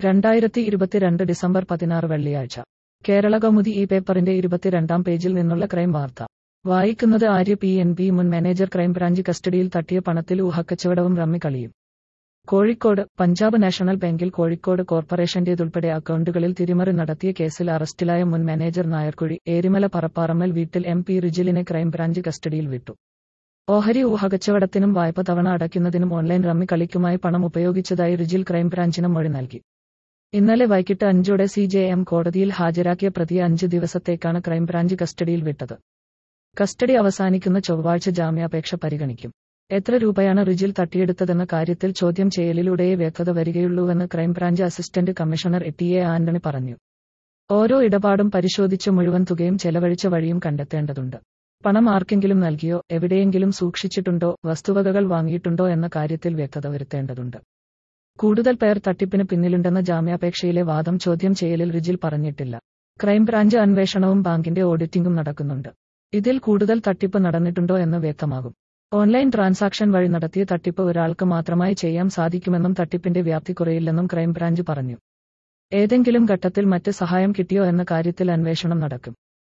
രണ്ടായിരത്തി ഇരുപത്തിരണ്ട് ഡിസംബർ പതിനാറ് വെള്ളിയാഴ്ച കേരള കൗമുദി ഈ പേപ്പറിന്റെ ഇരുപത്തിരണ്ടാം പേജിൽ നിന്നുള്ള ക്രൈം വാർത്ത വായിക്കുന്നത് ആര്യ പി എൻ ബി മുൻ മാനേജർ ക്രൈംബ്രാഞ്ച് കസ്റ്റഡിയിൽ തട്ടിയ പണത്തിൽ ഊഹക്കച്ചവടവും റമ്മിക്കളിയും കോഴിക്കോട് പഞ്ചാബ് നാഷണൽ ബാങ്കിൽ കോഴിക്കോട് കോർപ്പറേഷന്റേതുൾപ്പെടെ അക്കൗണ്ടുകളിൽ തിരിമറി നടത്തിയ കേസിൽ അറസ്റ്റിലായ മുൻ മാനേജർ നായർക്കുഴി ഏരിമല പറപ്പാറമ്മൽ വീട്ടിൽ എം പി റിജിലിനെ ക്രൈംബ്രാഞ്ച് കസ്റ്റഡിയിൽ വിട്ടു ഓഹരി ഊഹകച്ചവടത്തിനും വായ്പ തവണ അടയ്ക്കുന്നതിനും ഓൺലൈൻ റമ്മി കളിക്കുമായി പണം ഉപയോഗിച്ചതായി റിജിൽ ക്രൈംബ്രാഞ്ചിന് മൊഴി നൽകി ഇന്നലെ വൈകിട്ട് അഞ്ചോടെ സി ജെ എം കോടതിയിൽ ഹാജരാക്കിയ പ്രതിയെ അഞ്ച് ദിവസത്തേക്കാണ് ക്രൈംബ്രാഞ്ച് കസ്റ്റഡിയിൽ വിട്ടത് കസ്റ്റഡി അവസാനിക്കുന്ന ചൊവ്വാഴ്ച ജാമ്യാപേക്ഷ പരിഗണിക്കും എത്ര രൂപയാണ് റിജിൽ തട്ടിയെടുത്തതെന്ന കാര്യത്തിൽ ചോദ്യം ചെയ്യലിലൂടെയേ വ്യക്തത വരികയുള്ളൂവെന്ന് crime branch assistant commissioner T A Antony പറഞ്ഞു ഓരോ ഇടപാടും പരിശോധിച്ച് മുഴുവൻ തുകയും ചെലവഴിച്ച വഴിയും കണ്ടെത്തേണ്ടതുണ്ട് പണം ആർക്കെങ്കിലും നൽകിയോ എവിടെയെങ്കിലും സൂക്ഷിച്ചിട്ടുണ്ടോ വസ്തുവകകൾ വാങ്ങിയിട്ടുണ്ടോ എന്ന കാര്യത്തിൽ വ്യക്തത വരുത്തേണ്ടതുണ്ട് കൂടുതൽ പേർ തട്ടിപ്പിന് പിന്നിലുണ്ടെന്ന ജാമ്യാപേക്ഷയിലെ വാദം ചോദ്യം ചെയ്യലിൽ റിജിൽ പറഞ്ഞിട്ടില്ല ക്രൈംബ്രാഞ്ച് അന്വേഷണവും ബാങ്കിന്റെ ഓഡിറ്റിംഗും നടക്കുന്നുണ്ട് ഇതിൽ കൂടുതൽ തട്ടിപ്പ് നടന്നിട്ടുണ്ടോ എന്ന് വ്യക്തമാകും ഓൺലൈൻ ട്രാൻസാക്ഷൻ വഴി നടത്തിയ തട്ടിപ്പ് ഒരാൾക്ക് മാത്രമായി ചെയ്യാൻ സാധിക്കുമെന്നും തട്ടിപ്പിന്റെ വ്യാപ്തി കുറയില്ലെന്നും ക്രൈംബ്രാഞ്ച് പറഞ്ഞു ഏതെങ്കിലും ഘട്ടത്തിൽ മറ്റ് സഹായം കിട്ടിയോ എന്ന കാര്യത്തിൽ അന്വേഷണം നടക്കും